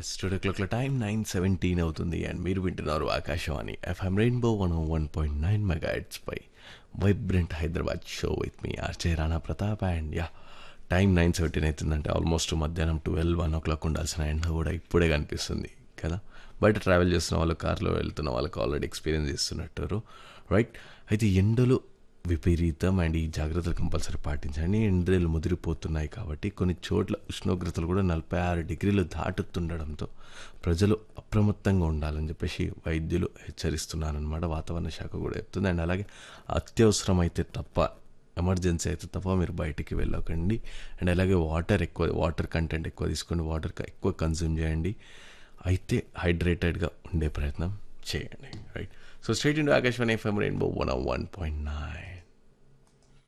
studio క్లాక్ల time nine seventeen అవుతుంది and మీరు వింటున్నారు Akashvani FM rainbow one one point nine mega పై వైబ్రెంట్ హైదరాబాద్ షో విత్ మీ RJ Rana Pratap and yeah time nine seventeen అవుతుందంటే ఆల్మోస్ట్ మధ్యాహ్నం ట్వెల్వ్ వన్ ఓ క్లాక్ ఉండాల్సిన ఎండ కూడా ఇప్పుడే కనిపిస్తుంది కదా బయట ట్రావెల్ చేస్తున్న వాళ్ళు కార్లో వెళ్తున్న వాళ్ళకి ఆల్రెడీ ఎక్స్పీరియన్స్ చేస్తున్నట్టు రైట్ అయితే ఎండలు విపరీతం అండ్ ఈ జాగ్రత్తలు కంపల్సరీ పాటించండి ఎండలు ముదిరిపోతున్నాయి కాబట్టి కొన్ని చోట్ల ఉష్ణోగ్రతలు కూడా నలభై ఆరు డిగ్రీలు దాటుతుండడంతో ప్రజలు అప్రమత్తంగా ఉండాలని చెప్పేసి వైద్యులు హెచ్చరిస్తున్నారనమాట వాతావరణ శాఖ కూడా చెప్తుంది అండ్ అలాగే అత్యవసరం అయితే తప్ప ఎమర్జెన్సీ అయితే తప్ప మీరు బయటికి వెళ్ళకండి అండ్ అలాగే వాటర్ ఎక్కువ వాటర్ కంటెంట్ ఎక్కువ తీసుకోండి వాటర్ ఎక్కువ కన్జ్యూమ్ చేయండి అయితే హైడ్రేటెడ్గా ఉండే ప్రయత్నం చేయండి right so straight into Akashvani FM rainbow one one point nine